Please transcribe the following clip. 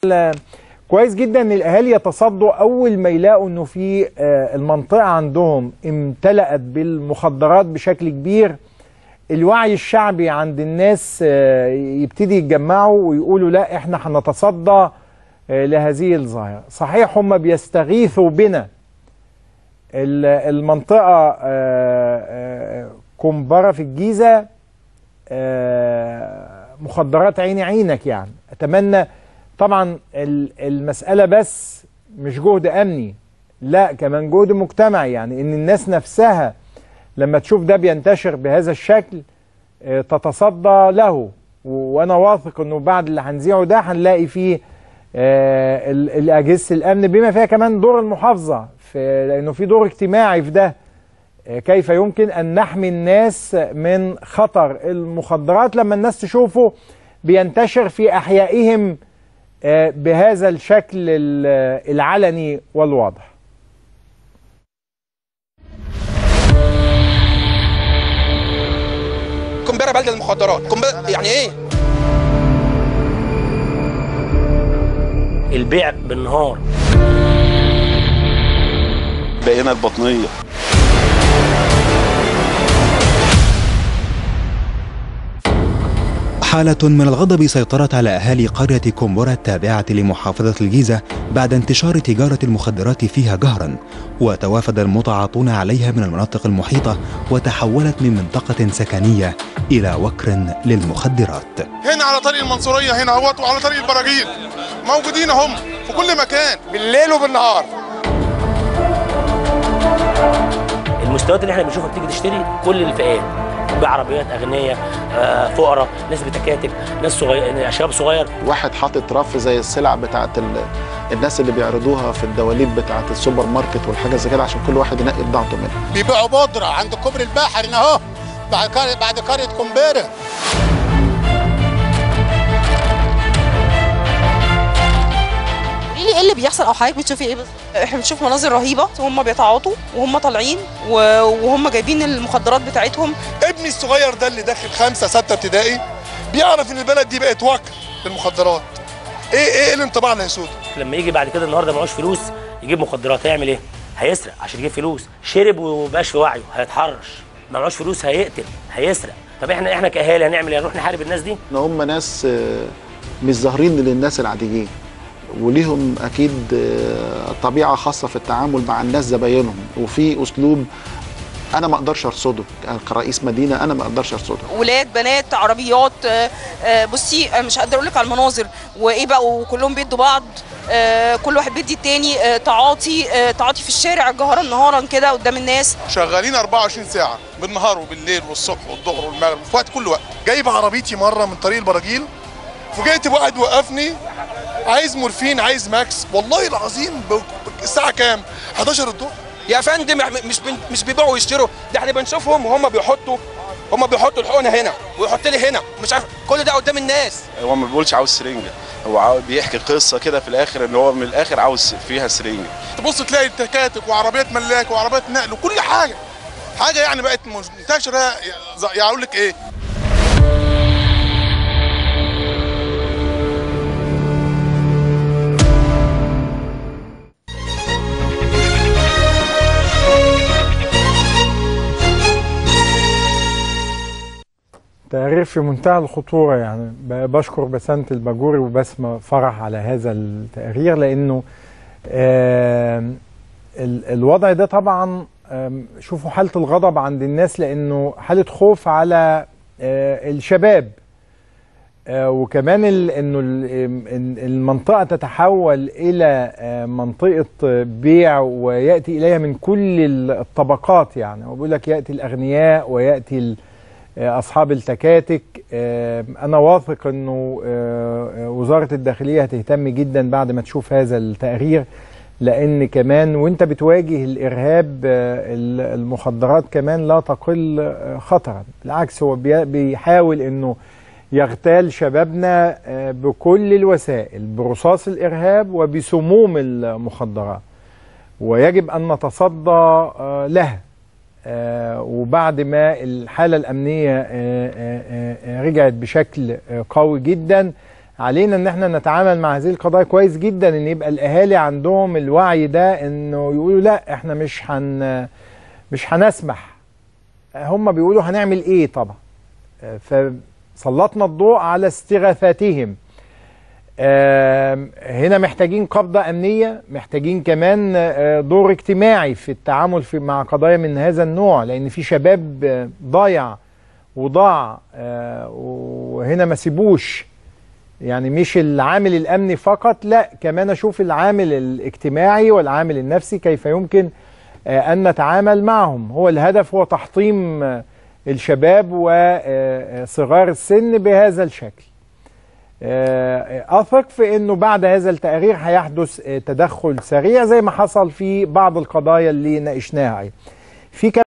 كويس جدا ان الاهالي يتصدوا اول ما يلاقوا انه في المنطقه عندهم امتلأت بالمخدرات بشكل كبير الوعي الشعبي عند الناس يبتدي يتجمعوا ويقولوا لا احنا هنتصدى لهذه الظاهره صحيح هم بيستغيثوا بنا المنطقه كمبره في الجيزه مخدرات عيني عينك يعني اتمنى طبعا المساله بس مش جهد امني لا كمان جهد مجتمعي يعني ان الناس نفسها لما تشوف ده بينتشر بهذا الشكل تتصدى له وانا واثق انه بعد اللي هنذيعه ده هنلاقي فيه الاجهزه الامن بما فيها كمان دور المحافظه في لانه في دور اجتماعي في ده كيف يمكن ان نحمي الناس من خطر المخدرات لما الناس تشوفه بينتشر في احيائهم بهذا الشكل العلني والواضح كمبيرة بلد المخدرات كمبيرة يعني ايه البيع بالنهار بقينا البطنية حالة من الغضب سيطرت على أهالي قرية كومبورا التابعة لمحافظة الجيزة بعد انتشار تجارة المخدرات فيها جهرا وتوافد المتعاطون عليها من المناطق المحيطة وتحولت من منطقة سكنية إلى وكر للمخدرات هنا على طريق المنصورية هنا اهوت وعلى طريق البراجيل موجودين هم في كل مكان بالليل وبالنهار المستويات اللي احنا بنشوفها بتيجي تشتري كل الفئات بعربيات اغنياء آه، فقراء ناس بتكاتك ناس صغير شباب صغير واحد حاطط رف زي السلع بتاعت ال... الناس اللي بيعرضوها في الدواليب بتاعت السوبر ماركت والحاجه زي كده عشان كل واحد ينقي بضاعته منها بيبيعوا بودره عند كوبري البحر هنا اهو بعد قريه بعد قريه كومبيره قولي لي ايه اللي بيحصل او حضرتك بتشوفي ايه بالظبط؟ احنا بنشوف مناظر رهيبه وهم بيتعاطوا وهم طالعين و- وهم جايبين المخدرات بتاعتهم ابني الصغير ده اللي داخل خمسة ستة ابتدائي بيعرف ان البلد دي بقت وكر للمخدرات ايه ايه الانطباع اللي هيسوده لما يجي بعد كده النهارده معهوش فلوس يجيب مخدرات هيعمل ايه؟ هيسرق عشان يجيب فلوس شرب ومبقاش في وعيه هيتحرش ما معهوش فلوس هيقتل هيسرق طب احنا احنا كاهالي هنعمل ايه؟ نروح نحارب الناس دي؟ ان هم ناس آه، مش ظاهرين للناس العاديين وليهم اكيد آه، طبيعه خاصه في التعامل مع الناس زباينهم وفي اسلوب انا ما اقدرش ارصده كرئيس مدينه انا ما اقدرش ارصده ولاد بنات عربيات آه، آه، بصي آه، مش هقدر اقول لك على المناظر وايه بقى وكلهم بيدوا بعض آه، كل واحد بيدي التاني آه، تعاطي آه، تعاطي في الشارع جهرا نهارا كده قدام الناس شغالين 24 ساعة بالنهار وبالليل والصبح والظهر والمغرب في وقت كل وقت جايب عربيتي مرة من طريق البراجيل فوجئت بواحد وقفني عايز مورفين عايز ماكس والله العظيم ب- الساعة كام 11 الظهر يا فندم إحنا مش بن... مش بيبيعوا ويشتروا ده احنا بنشوفهم وهم بيحطوا هم بيحطوا الحقنه هنا ويحط لي هنا مش عارف كل ده قدام الناس هو ما بيقولش عاوز سرنجة هو عاو- بيحكي قصة كده في الآخر إن هو من الآخر عاوز فيها سرنجة تبص تلاقي تكاتك وعربيات ملاك وعربيات نقل وكل حاجة حاجة يعني بقت منتشرة يعني اقول لك ايه تقرير في منتهى الخطورة يعني ب- بشكر بسنت الباجوري وبسمة فرح على هذا التقرير لأنه آم، ال- الوضع ده طبعا آم، شوفوا حالة الغضب عند الناس لأنه حالة خوف على آه، الشباب آه، وكمان ال- انه ال- إن المنطقه تتحول الى آه، منطقه بيع وياتي اليها من كل الطبقات يعني هو بيقول لك ياتي الاغنياء وياتي ال- آه، اصحاب التكاتك آه، انا واثق انه آه، آه، وزاره الداخليه هتهتم جدا بعد ما تشوف هذا التقرير لان كمان وانت بتواجه الارهاب آه، ال- المخدرات كمان لا تقل آه، خطرا بالعكس هو بي- بيحاول انه يغتال شبابنا آه، بكل الوسائل برصاص الارهاب وبسموم المخدرات ويجب ان نتصدى آه، لها آه، وبعد ما الحاله الامنيه آه، آه، آه، رجعت بشكل آه، قوي جدا علينا ان احنا نتعامل مع هذه القضايا كويس جدا ان يبقى الاهالي عندهم الوعي ده انه يقولوا لا احنا مش هن مش هنسمح هم بيقولوا هنعمل ايه طبعا فسلطنا الضوء على استغاثاتهم آم، هنا محتاجين قبضة أمنية محتاجين كمان آه، دور اجتماعي في التعامل في مع قضايا من هذا النوع لأن في شباب آه، ضايع وضاع آه، وهنا ما سيبوش يعني مش العامل الأمني فقط لا كمان أشوف العامل الاجتماعي والعامل النفسي كيف يمكن آه، أن نتعامل معهم هو الهدف هو تحطيم آه، الشباب وصغار السن بهذا الشكل آه، أثق في أنه بعد هذا التقرير هيحدث آه، تدخل سريع زي ما حصل في بعض القضايا اللي ناقشناها في